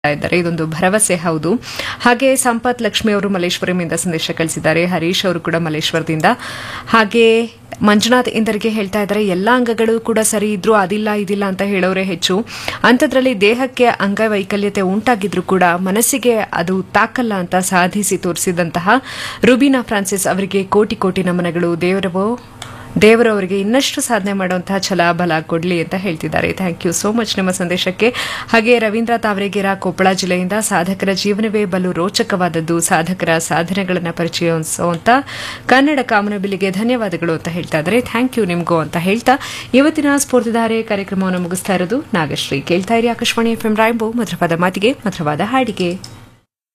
ಇದ್ದಾರೆ ಇದೊಂದು ಭರವಸೆ ಹೌದು ಹಾಗೆ ಸಂಪತ್ ಲಕ್ಷ್ಮಿ ಅವರು ಮಲ್ಲೇಶ್ವರಂಯಿಂದ ಸಂದೇಶ ಕಳಿಸಿದ್ದಾರೆ ಹರೀಶ್ ಅವರು ಕೂಡ ಮಲ್ಲೇಶ್ವರದಿಂದ ಹಾಗೆ ಮಂಜುನಾಥ್ ಇಂದರಿಗೆ ಹೇಳ್ತಾ ಇದ್ದಾರೆ ಎಲ್ಲ ಅಂಗಗಳು ಕೂಡ ಸರಿ ಇದ್ರು ಅದಿಲ್ಲ ಇದಿಲ್ಲ ಅಂತ ಹೇಳೋರೆ ಹೆಚ್ಚು ಅಂಥದ್ರಲ್ಲಿ ದೇಹಕ್ಕೆ ಅಂಗವೈಕಲ್ಯತೆ ಉಂಟಾಗಿದ್ರು ಕೂಡ ಮನಸ್ಸಿಗೆ ಅದು ತಾಕಲ್ಲ ಅಂತ ಸಾಧಿಸಿ ತೋರಿಸಿದಂತಹ ರುಬಿನಾ ಫ್ರಾನ್ಸಿಸ್ ಅವರಿಗೆ ಕೋಟಿ ಕೋಟಿ ನಮನಗಳು ದೇವರವೋ ದೇವರು ಅವರಿಗೆ ಇನ್ನಷ್ಟು ಸಾಧನೆ ಮಾಡುವಂತಹ ಛಲ ಬಲ ಕೊಡಲಿ ಅಂತ ಹೇಳ್ತಿದ್ದಾರೆ ಥ್ಯಾಂಕ್ ಯು ಸೋ ಮಚ್ ನಿಮ್ಮ ಸಂದೇಶಕ್ಕೆ ಹಾಗೆ ರವೀಂದ್ರ ತಾವರೆಗೆರ ಕೊಪ್ಪಳ ಜಿಲ್ಲೆಯಿಂದ ಸಾಧಕರ ಜೀವನವೇ ಬಲು ರೋಚಕವಾದದ್ದು ಸಾಧಕರ ಸಾಧನೆಗಳನ್ನು ಪರಿಚಯಿಸುವಂತ ಕನ್ನಡ ಕಾಮನಬಿಲ್ಲಿಗೆ ಧನ್ಯವಾದಗಳು ಅಂತ ಹೇಳ್ತಾ ಇದ್ದಾರೆ ಥ್ಯಾಂಕ್ ಯು ನಿಮಗೂ ಅಂತ ಹೇಳ್ತಾ ಇವತ್ತಿನ ಸ್ಫೂರ್ತಿಧಾರೆ ಕಾರ್ಯಕ್ರಮವನ್ನು ಮುಗಿಸ್ತಾ ಇರೋದು ನಾಗಶ್ರೀ ಕೇಳ್ತಾ ಇರಿ ಆಕಾಶವಾಣಿ ಎಫ್ ಎಂ ರಾಯಂಬೋ ಮಧುರವಾದ ಮಾತಿಗೆ ಮಧುರವಾದ ಹಾಡಿಗೆ